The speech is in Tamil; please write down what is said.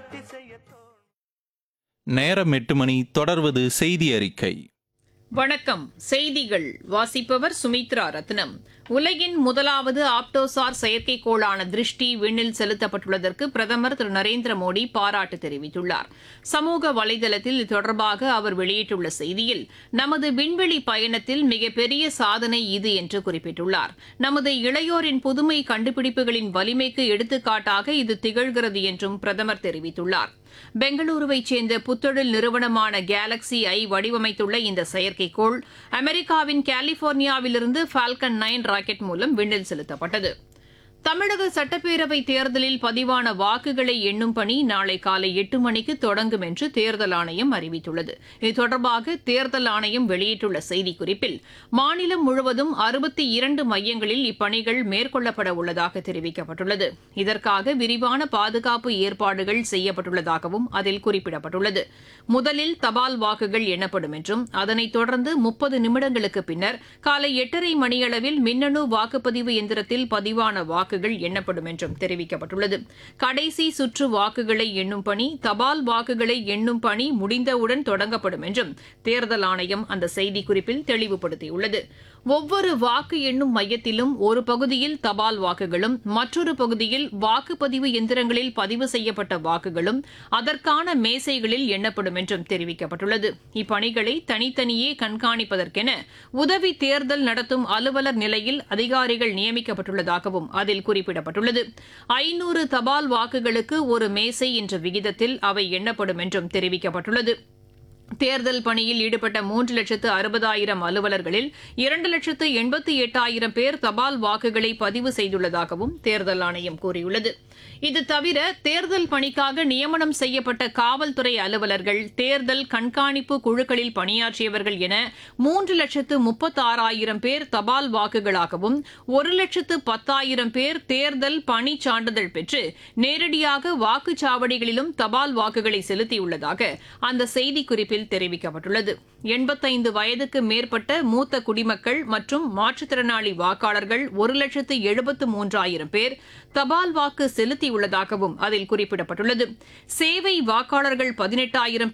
வெட்டி செய்ய தோணும் நேரம் எட்டு மணி தொடர்வது செய்தி அறிக்கை வணக்கம் செய்திகள் வாசிப்பவர் சுமித்ரா ரத்னம் உலகின் முதலாவது ஆப்டோசார் செயற்கைக்கோளான திருஷ்டி விண்ணில் செலுத்தப்பட்டுள்ளதற்கு பிரதமர் திரு நரேந்திர மோடி பாராட்டு தெரிவித்துள்ளார் சமூக வலைதளத்தில் இது தொடர்பாக அவர் வெளியிட்டுள்ள செய்தியில் நமது விண்வெளி பயணத்தில் மிகப்பெரிய சாதனை இது என்று குறிப்பிட்டுள்ளார் நமது இளையோரின் புதுமை கண்டுபிடிப்புகளின் வலிமைக்கு எடுத்துக்காட்டாக இது திகழ்கிறது என்றும் பிரதமர் தெரிவித்துள்ளார் பெங்களூருவைச் சேர்ந்த புத்தொழில் நிறுவனமான கேலக்ஸி ஐ வடிவமைத்துள்ள இந்த செயற்கைக்கோள் அமெரிக்காவின் கலிபோர்னியாவிலிருந்து ஃபால்கன் நைன் ராக்கெட் மூலம் விண்ணில் செலுத்தப்பட்டது தமிழக சட்டப்பேரவை தேர்தலில் பதிவான வாக்குகளை எண்ணும் பணி நாளை காலை எட்டு மணிக்கு தொடங்கும் என்று தேர்தல் ஆணையம் அறிவித்துள்ளது இது தொடர்பாக தேர்தல் ஆணையம் வெளியிட்டுள்ள செய்திக்குறிப்பில் மாநிலம் முழுவதும் அறுபத்தி இரண்டு மையங்களில் இப்பணிகள் மேற்கொள்ளப்பட உள்ளதாக தெரிவிக்கப்பட்டுள்ளது இதற்காக விரிவான பாதுகாப்பு ஏற்பாடுகள் செய்யப்பட்டுள்ளதாகவும் அதில் குறிப்பிடப்பட்டுள்ளது முதலில் தபால் வாக்குகள் எண்ணப்படும் என்றும் அதனைத் தொடர்ந்து முப்பது நிமிடங்களுக்கு பின்னர் காலை எட்டரை மணியளவில் மின்னணு வாக்குப்பதிவு எந்திரத்தில் பதிவான வாக்குகள் எண்ணப்படும் என்றும் தெரிவிக்கப்பட்டுள்ளது கடைசி சுற்று வாக்குகளை எண்ணும் பணி தபால் வாக்குகளை எண்ணும் பணி முடிந்தவுடன் தொடங்கப்படும் என்றும் தேர்தல் ஆணையம் அந்த செய்திக்குறிப்பில் தெளிவுபடுத்தியுள்ளது ஒவ்வொரு வாக்கு எண்ணும் மையத்திலும் ஒரு பகுதியில் தபால் வாக்குகளும் மற்றொரு பகுதியில் வாக்குப்பதிவு எந்திரங்களில் பதிவு செய்யப்பட்ட வாக்குகளும் அதற்கான மேசைகளில் எண்ணப்படும் என்றும் தெரிவிக்கப்பட்டுள்ளது இப்பணிகளை தனித்தனியே கண்காணிப்பதற்கென உதவி தேர்தல் நடத்தும் அலுவலர் நிலையில் அதிகாரிகள் நியமிக்கப்பட்டுள்ளதாகவும் அதில் குறிப்பிடப்பட்டுள்ளது ஐநூறு தபால் வாக்குகளுக்கு ஒரு மேசை என்ற விகிதத்தில் அவை எண்ணப்படும் என்றும் தெரிவிக்கப்பட்டுள்ளது தேர்தல் பணியில் ஈடுபட்ட மூன்று லட்சத்து அறுபதாயிரம் அலுவலர்களில் இரண்டு லட்சத்து எண்பத்தி எட்டாயிரம் பேர் தபால் வாக்குகளை பதிவு செய்துள்ளதாகவும் தேர்தல் ஆணையம் கூறியுள்ளது இது தவிர தேர்தல் பணிக்காக நியமனம் செய்யப்பட்ட காவல்துறை அலுவலர்கள் தேர்தல் கண்காணிப்பு குழுக்களில் பணியாற்றியவர்கள் என மூன்று லட்சத்து முப்பத்தாறாயிரம் பேர் தபால் வாக்குகளாகவும் ஒரு லட்சத்து பத்தாயிரம் பேர் தேர்தல் பணி சான்றிதழ் பெற்று நேரடியாக வாக்குச்சாவடிகளிலும் தபால் வாக்குகளை செலுத்தியுள்ளதாக அந்த செய்திக்குறிப்பில் தெரிவிக்கப்பட்டுள்ளது எண்பத்தைந்து வயதுக்கு மேற்பட்ட மூத்த குடிமக்கள் மற்றும் மாற்றுத்திறனாளி வாக்காளர்கள் ஒரு லட்சத்து எழுபத்து மூன்றாயிரம் பேர் தபால் வாக்கு செலுத்தியுள்ளதாகவும் அதில் குறிப்பிடப்பட்டுள்ளது சேவை வாக்காளர்கள் பதினெட்டாயிரம்